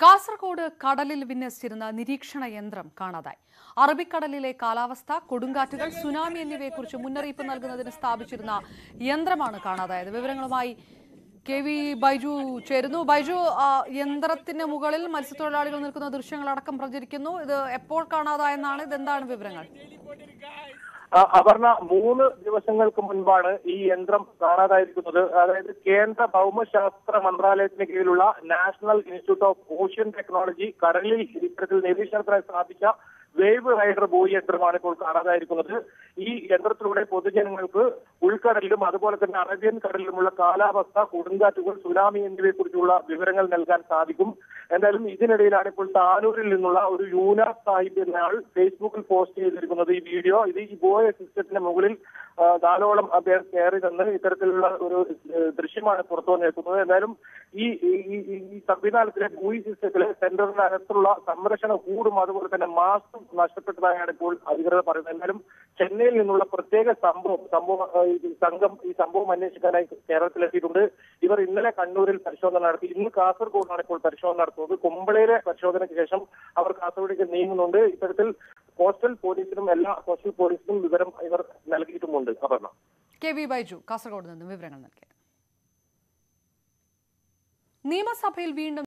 കാസർഗോഡ് കടലിൽ വിന്യസിച്ചിരുന്ന നിരീക്ഷണ യന്ത്രം കാണാതായി അറബിക്കടലിലെ കാലാവസ്ഥ കൊടുങ്കാറ്റുകൾ സുനാമി എന്നിവയെക്കുറിച്ച് മുന്നറിയിപ്പ് നൽകുന്നതിന് സ്ഥാപിച്ചിരുന്ന യന്ത്രമാണ് കാണാതായത് വിവരങ്ങളുമായി കെ വി ബൈജു ചേരുന്നു ബൈജു ആ, യന്ത്രത്തിന് മുകളിൽ മത്സ്യത്തൊഴിലാളികൾ നിൽക്കുന്ന ദൃശ്യങ്ങളടക്കം പ്രചരിക്കുന്നു ഇത് എപ്പോൾ കാണാതായെന്നാണ് ഇതെന്താണ് വിവരങ്ങൾ ആ, അപർണ മൂന്ന് ദിവസങ്ങൾക്ക് മുൻപാണ് ഈ യന്ത്രം കാണാതായിരിക്കുന്നത് അതായത് കേന്ദ്ര ഭൗമശാസ്ത്ര മന്ത്രാലയത്തിന് കീഴിലുള്ള National Institute of Ocean Technology കടലിൽ ഇത്തരത്തിൽ നിരീക്ഷണത്തിനായി സ്ഥാപിച്ച വേവ് റൈഡർ ബോയ് യന്ത്രമാണ് ഇപ്പോൾ കാണാതായിരിക്കുന്നത് ഈ യന്ത്രത്തിലൂടെ പൊതുജനങ്ങൾക്ക് ഉൾക്കടലിലും അതുപോലെ തന്നെ അറേബ്യൻ കടലിലുമുള്ള കാലാവസ്ഥ കൊടുങ്കാറ്റുകൾ സുനാമി എന്നിവയെക്കുറിച്ചുള്ള വിവരങ്ങൾ നൽകാൻ സാധിക്കും എന്തായാലും ഇതിനിടയിലാണ് ഇപ്പോൾ താനൂരിൽ നിന്നുള്ള ഒരു യൂന സാഹിബ് എന്നയാൾ ഫേസ്ബുക്കിൽ പോസ്റ്റ് ചെയ്തിരിക്കുന്നത് ഈ വീഡിയോ ഇത് ഈ ബോയ് സിസ്റ്റത്തിന്റെ മുകളിൽ ആ, ധാരാളം പേർ കയറി നിന്ന് ഇത്തരത്തിലുള്ള ഒരു ഏഹ്, ദൃശ്യമാണ് പുറത്തു വന്നിരിക്കുന്നത് എന്തായാലും ഈ ഈ- ഈ- ഈ- ഈ സംവിധാനത്തിലെ ബൂയി സിസ്റ്റത്തിലെ സെന്ററിനകത്തുള്ള സംരക്ഷണ കൂടും അതുപോലെ തന്നെ മാസ്കും നഷ്ടപ്പെട്ടതായാണ് ഇപ്പോൾ അധികൃതർ പറയുന്നത് എന്തായാലും ചെന്നൈയിൽ നിന്നുള്ള പ്രത്യേക സംഭവം സംഭവം ആ, ഈ സംഘം ഈ സംഭവം അന്വേഷിക്കാനായി കേരളത്തിലെത്തിയിട്ടുണ്ട് ഇവർ ഇന്നലെ കണ്ണൂരിൽ പരിശോധന നടത്തി ഇന്ന് കാസർഗോഡാണ് ഇപ്പോൾ പരിശോധന നടത്തുന്നത് കുമ്പളയിലെ പരിശോധനയ്ക്ക് ശേഷം അവർ കാസർഗോഡേക്ക് നീങ്ങുന്നുണ്ട് ഇത്തരത്തിൽ കോസ്റ്റൽ പോലീസിനും എല്ലാ കോസ്റ്റൽ പോലീസിനും വിവരം ഇവർ നൽകിയിട്ടുമുണ്ട് അപർണ കെ വി ബൈജു കാസർഗോഡ് നിന്നും വിവരങ്ങൾ നൽകി നിയമസഭയിൽ വീണ്ടും